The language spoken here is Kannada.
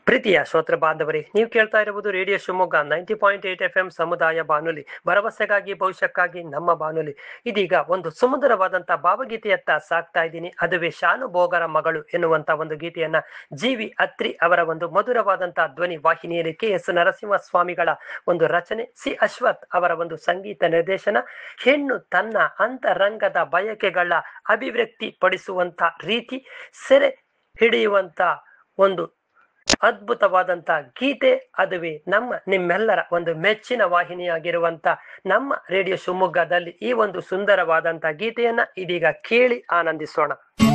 ಪ್ರೀತಿಯ ಶ್ರೋತೃ ಬಾಂಧವರೇ ನೀವು ಕೇಳ್ತಾ ಇರುವುದು radio Shivamogga ninety point eight F M ಸಮುದಾಯ ಬಾನುಲಿ ಭರವಸೆಗಾಗಿ ಭವಿಷ್ಯಕ್ಕಾಗಿ ನಮ್ಮ ಬಾನುಲಿ ಇದೀಗ ಒಂದು ಸುಮಧುರವಾದಂತ ಭಾವಗೀತೆಯತ್ತ ಸಾಕ್ತಾ ಇದ್ದೀನಿ ಅದುವೇ ಶಾನುಭೋಗರ ಮಗಳು ಎನ್ನುವಂತ ಒಂದು ಗೀತೆಯನ್ನ ಜಿ ವಿ ಅತ್ರಿ ಅವರ ಒಂದು ಮಧುರವಾದಂತಹ ಧ್ವನಿ ವಾಹಿನಿಯಲ್ಲಿ ಕೆ ಎಸ್ ನರಸಿಂಹ ಸ್ವಾಮಿಗಳ ಒಂದು ರಚನೆ ಸಿ ಅಶ್ವಥ್ ಅವರ ಒಂದು ಸಂಗೀತ ನಿರ್ದೇಶನ ಹೆಣ್ಣು ತನ್ನ ಅಂತರಂಗದ ಬಯಕೆಗಳ ಅಭಿವ್ಯಕ್ತಿ ಪಡಿಸುವಂತ ರೀತಿ ಸೆರೆ ಹಿಡಿಯುವಂತ ಒಂದು ಅದ್ಭುತವಾದಂತ ಗೀತೆ ಅದುವೇ ನಮ್ಮ ನಿಮ್ಮೆಲ್ಲರ ಒಂದು ಮೆಚ್ಚಿನ ವಾಹಿನಿಯಾಗಿರುವಂತ ನಮ್ಮ ರೇಡಿಯೋ ಶಿವಮೊಗ್ಗದಲ್ಲಿ ಈ ಒಂದು ಸುಂದರವಾದಂತ ಗೀತೆಯನ್ನ ಇದೀಗ ಕೇಳಿ ಆನಂದಿಸೋಣ